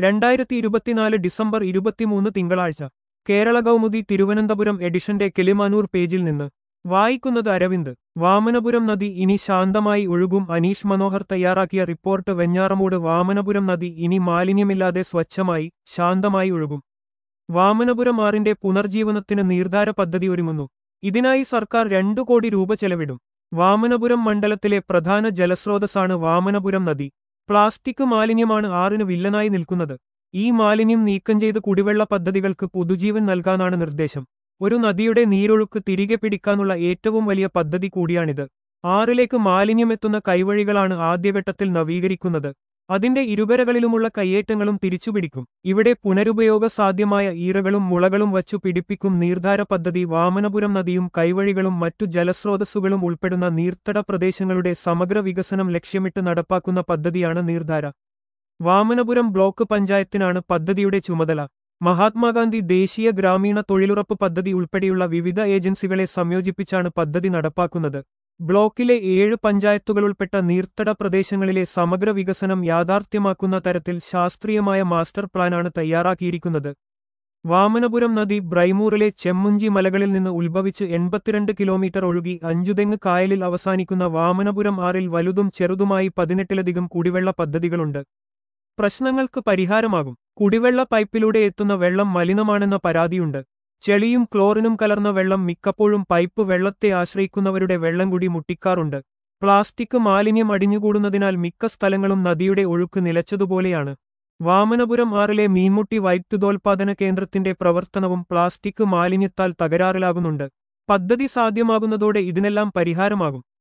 രണ്ടായിരത്തി ഇരുപത്തിനാല് ഡിസംബർ ഇരുപത്തിമൂന്ന് തിങ്കളാഴ്ച കേരള കൗമുദി തിരുവനന്തപുരം എഡിഷന്റെ കിളിമാനൂർ പേജിൽ നിന്ന് വായിക്കുന്നത് അരവിന്ദ് വാമനപുരം നദി ഇനി ശാന്തമായി ഒഴുകും അനീഷ് മനോഹർ തയ്യാറാക്കിയ റിപ്പോർട്ട് വെഞ്ഞാറമൂട് വാമനപുരം നദി ഇനി മാലിന്യമില്ലാതെ സ്വച്ഛമായി ശാന്തമായി ഒഴുകും വാമനപുരം ആറിന്റെ പുനർജീവനത്തിന് നീർധാര പദ്ധതി ഒരുങ്ങുന്നു ഇതിനായി സർക്കാർ രണ്ടു കോടി രൂപ ചെലവിടും വാമനപുരം മണ്ഡലത്തിലെ പ്രധാന ജലസ്രോതസ്സാണ് വാമനപുരം നദി പ്ലാസ്റ്റിക് മാലിന്യമാണ് ആറിന് വില്ലനായി നിൽക്കുന്നത് ഈ മാലിന്യം നീക്കം ചെയ്ത് കുടിവെള്ള പദ്ധതികൾക്ക് പുതുജീവൻ നൽകാനാണ് നിർദ്ദേശം ഒരു നദിയുടെ നീരൊഴുക്ക് തിരികെ പിടിക്കാനുള്ള ഏറ്റവും വലിയ പദ്ധതി കൂടിയാണിത് ആറിലേക്ക് മാലിന്യമെത്തുന്ന കൈവഴികളാണ് ആദ്യഘട്ടത്തിൽ നവീകരിക്കുന്നത് അതിന്റെ ഇരുകരകളിലുമുള്ള കയ്യേറ്റങ്ങളും തിരിച്ചുപിടിക്കും ഇവിടെ പുനരുപയോഗ സാധ്യമായ ഈറകളും മുളകളും വച്ചു പിടിപ്പിക്കും നീർധാര പദ്ധതി വാമനപുരം നദിയും കൈവഴികളും മറ്റു ജലസ്രോതസ്സുകളും ഉൾപ്പെടുന്ന നീർത്തട പ്രദേശങ്ങളുടെ സമഗ്ര വികസനം ലക്ഷ്യമിട്ട് നടപ്പാക്കുന്ന പദ്ധതിയാണ് നീർധാര വാമനപുരം ബ്ലോക്ക് പഞ്ചായത്തിനാണ് പദ്ധതിയുടെ ചുമതല മഹാത്മാഗാന്ധി ദേശീയ ഗ്രാമീണ തൊഴിലുറപ്പ് പദ്ധതി ഉൾപ്പെടെയുള്ള വിവിധ ഏജൻസികളെ സംയോജിപ്പിച്ചാണ് പദ്ധതി നടപ്പാക്കുന്നത് ബ്ലോക്കിലെ ഏഴ് പഞ്ചായത്തുകളുൾപ്പെട്ട നീർത്തട പ്രദേശങ്ങളിലെ സമഗ്ര വികസനം യാഥാർത്ഥ്യമാക്കുന്ന തരത്തിൽ ശാസ്ത്രീയമായ മാസ്റ്റർ പ്ലാനാണ് തയ്യാറാക്കിയിരിക്കുന്നത് വാമനപുരം നദി ബ്രൈമൂറിലെ ചെമ്മുഞ്ചി മലകളിൽ നിന്ന് ഉത്ഭവിച്ച് എൺപത്തിരണ്ട് കിലോമീറ്റർ ഒഴുകി അഞ്ചുതെങ്ങ് കായലിൽ അവസാനിക്കുന്ന വാമനപുരം ആറിൽ വലുതും ചെറുതുമായി പതിനെട്ടിലധികം കുടിവെള്ള പദ്ധതികളുണ്ട് പ്രശ്നങ്ങൾക്ക് പരിഹാരമാകും കുടിവെള്ള പൈപ്പിലൂടെ എത്തുന്ന വെള്ളം മലിനമാണെന്ന പരാതിയുണ്ട് ചെളിയും ക്ലോറിനും കലർന്ന വെള്ളം മിക്കപ്പോഴും പൈപ്പ് വെള്ളത്തെ ആശ്രയിക്കുന്നവരുടെ വെള്ളം കൂടി മുട്ടിക്കാറുണ്ട് പ്ലാസ്റ്റിക് മാലിന്യം അടിഞ്ഞുകൂടുന്നതിനാൽ മിക്ക സ്ഥലങ്ങളും നദിയുടെ ഒഴുക്ക് നിലച്ചതുപോലെയാണ് വാമനപുരം ആറിലെ മീൻമുട്ടി വൈദ്യുതോൽപാദന കേന്ദ്രത്തിന്റെ പ്രവർത്തനവും പ്ലാസ്റ്റിക് മാലിന്യത്താൽ തകരാറിലാകുന്നുണ്ട് പദ്ധതി സാധ്യമാകുന്നതോടെ ഇതിനെല്ലാം പരിഹാരമാകും